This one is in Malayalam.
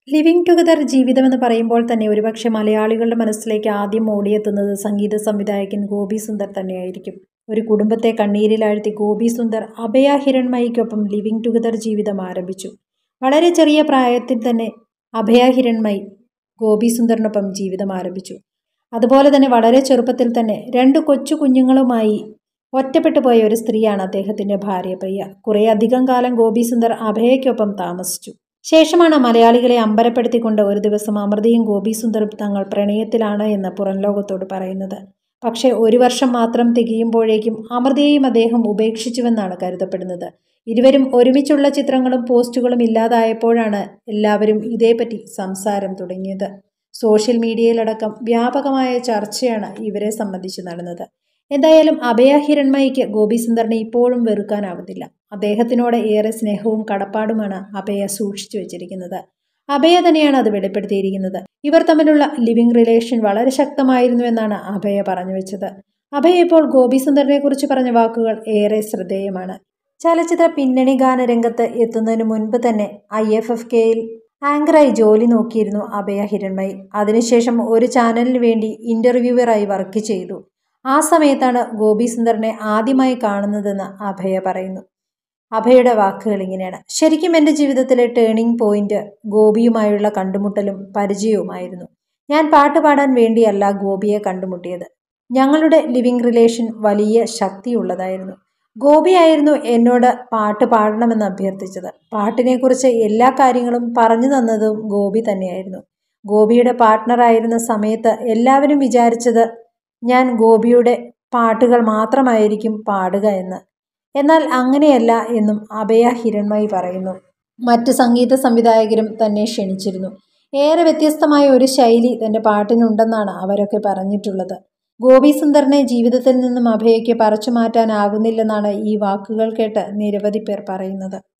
ലിവിങ് ടുഗദർ ജീവിതമെന്ന് പറയുമ്പോൾ തന്നെ ഒരുപക്ഷെ മലയാളികളുടെ മനസ്സിലേക്ക് ആദ്യം ഓടിയെത്തുന്നത് സംഗീത സംവിധായകൻ ഗോപി സുന്ദർ തന്നെയായിരിക്കും ഒരു കുടുംബത്തെ കണ്ണീരിലാഴ്ത്തി ഗോപി സുന്ദർ അഭയ ഹിരൺമയിക്കൊപ്പം ലിവിങ് ടുഗദർ ജീവിതം ആരംഭിച്ചു വളരെ ചെറിയ പ്രായത്തിൽ തന്നെ അഭയ ഹിരൺമയി ഗോപി സുന്ദറിനൊപ്പം ജീവിതം ആരംഭിച്ചു അതുപോലെ തന്നെ വളരെ ചെറുപ്പത്തിൽ തന്നെ രണ്ട് കൊച്ചു കുഞ്ഞുങ്ങളുമായി ഒറ്റപ്പെട്ടു പോയ ഒരു സ്ത്രീയാണ് അദ്ദേഹത്തിന്റെ ഭാര്യ പ്രിയ കുറേ അധികം കാലം ഗോപി സുന്ദർ അഭയയ്ക്കൊപ്പം താമസിച്ചു ശേഷമാണ് മലയാളികളെ അമ്പരപ്പെടുത്തിക്കൊണ്ട് ഒരു ദിവസം അമൃതയും ഗോപി സുന്ദറും തങ്ങൾ പ്രണയത്തിലാണ് എന്ന് പുറം ലോകത്തോട് പറയുന്നത് പക്ഷേ ഒരു വർഷം മാത്രം തികയുമ്പോഴേക്കും അമൃതയെയും അദ്ദേഹം ഉപേക്ഷിച്ചുവെന്നാണ് കരുതപ്പെടുന്നത് ഇരുവരും ഒരുമിച്ചുള്ള ചിത്രങ്ങളും പോസ്റ്റുകളും ഇല്ലാതായപ്പോഴാണ് എല്ലാവരും ഇതേപ്പറ്റി സംസാരം തുടങ്ങിയത് സോഷ്യൽ മീഡിയയിലടക്കം വ്യാപകമായ ചർച്ചയാണ് ഇവരെ സംബന്ധിച്ച് നടന്നത് എന്തായാലും അഭയ ഹിരൺമയിക്ക് ഗോപി സുന്ദറിനെ ഇപ്പോഴും വെറുക്കാനാവുന്നില്ല അദ്ദേഹത്തിനോട് ഏറെ സ്നേഹവും കടപ്പാടുമാണ് അഭയ സൂക്ഷിച്ചു വെച്ചിരിക്കുന്നത് അഭയ തന്നെയാണ് അത് വെളിപ്പെടുത്തിയിരിക്കുന്നത് ഇവർ തമ്മിലുള്ള ലിവിംഗ് റിലേഷൻ വളരെ ശക്തമായിരുന്നു എന്നാണ് അഭയ പറഞ്ഞു വെച്ചത് അഭയ ഇപ്പോൾ ഗോപി സുന്ദറിനെ കുറിച്ച് പറഞ്ഞ വാക്കുകൾ ഏറെ ശ്രദ്ധേയമാണ് ചലച്ചിത്ര പിന്നണി ഗാനരംഗത്ത് എത്തുന്നതിന് മുൻപ് തന്നെ ഐ എഫ് എഫ് കെയിൽ ആങ്കറായി ജോലി നോക്കിയിരുന്നു അഭയ ഹിരൺമയി അതിനുശേഷം ഒരു ചാനലിന് വേണ്ടി ഇന്റർവ്യൂവറായി വർക്ക് ചെയ്തു ആ സമയത്താണ് ഗോപി സുന്ദറിനെ ആദ്യമായി കാണുന്നതെന്ന് അഭയ പറയുന്നു അഭയുടെ വാക്കുകൾ ഇങ്ങനെയാണ് ശരിക്കും എൻ്റെ ജീവിതത്തിലെ ടേണിംഗ് പോയിന്റ് ഗോപിയുമായുള്ള കണ്ടുമുട്ടലും പരിചയവുമായിരുന്നു ഞാൻ പാട്ട് പാടാൻ വേണ്ടിയല്ല ഗോപിയെ കണ്ടുമുട്ടിയത് ഞങ്ങളുടെ ലിവിംഗ് റിലേഷൻ വലിയ ശക്തിയുള്ളതായിരുന്നു ഗോപിയായിരുന്നു എന്നോട് പാട്ട് പാടണമെന്ന് അഭ്യർത്ഥിച്ചത് പാട്ടിനെക്കുറിച്ച് എല്ലാ കാര്യങ്ങളും പറഞ്ഞു തന്നതും ഗോപി തന്നെയായിരുന്നു ഗോപിയുടെ പാർട്ട്ണറായിരുന്ന സമയത്ത് എല്ലാവരും വിചാരിച്ചത് ഞാൻ ഗോപിയുടെ പാട്ടുകൾ മാത്രമായിരിക്കും പാടുക എന്ന് എന്നാൽ അങ്ങനെയല്ല എന്നും അഭയ ഹിരൺമയി പറയുന്നു മറ്റ് സംഗീത സംവിധായകരും തന്നെ ക്ഷണിച്ചിരുന്നു ഏറെ വ്യത്യസ്തമായ ഒരു ശൈലി തൻ്റെ പാട്ടിനുണ്ടെന്നാണ് അവരൊക്കെ പറഞ്ഞിട്ടുള്ളത് ഗോപി സുന്ദറിനെ ജീവിതത്തിൽ നിന്നും അഭയയ്ക്ക് പറിച്ചു മാറ്റാനാകുന്നില്ലെന്നാണ് ഈ വാക്കുകൾ കേട്ട് നിരവധി പേർ പറയുന്നത്